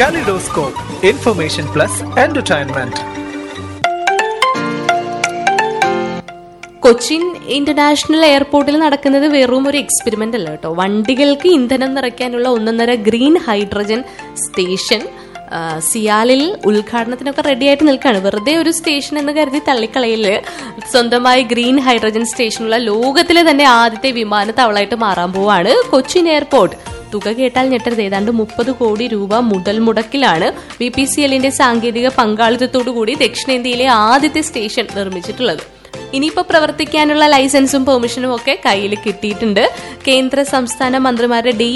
Kaleidoscope, information plus entertainment. Cochin international എയർപോർട്ടിൽ നടക്കുന്നത് വെറും ഒരു എക്സ്പെരിമെന്റ് അല്ല കേട്ടോ വണ്ടികൾക്ക് ഇന്ധനം നിറയ്ക്കാനുള്ള ഒന്നൊന്നര ഗ്രീൻ ഹൈഡ്രജൻ സ്റ്റേഷൻ ആ, സിയാലിൽ ഉദ്ഘാടനത്തിനൊക്കെ റെഡി ആയിട്ട് നിൽക്കുകയാണ് വെറുതെ ഒരു സ്റ്റേഷൻ എന്ന് കരുതി തള്ളിക്കളയില് സ്വന്തമായി ഗ്രീൻ ഹൈഡ്രജൻ സ്റ്റേഷനുള്ള ലോകത്തിലെ തന്നെ ആദ്യത്തെ വിമാനത്താവളമായിട്ട് മാറാൻ പോവാണ് കൊച്ചിൻ എയർപോർട്ട് തുക കേട്ടാൽ ഞെട്ടരുത് ഏതാണ്ട് മുപ്പത് കോടി രൂപ മുതൽ മുടക്കിലാണ് ബി പി സി എല്ലിന്റെ സാങ്കേതിക പങ്കാളിത്തത്തോടു കൂടി ദക്ഷിണേന്ത്യയിലെ ആദ്യത്തെ സ്റ്റേഷൻ നിർമ്മിച്ചിട്ടുള്ളത് ഇനിയിപ്പോ പ്രവർത്തിക്കാനുള്ള ലൈസൻസും പെർമിഷനും ഒക്കെ കയ്യിൽ കിട്ടിയിട്ടുണ്ട് കേന്ദ്ര സംസ്ഥാന മന്ത്രിമാരുടെ ഡി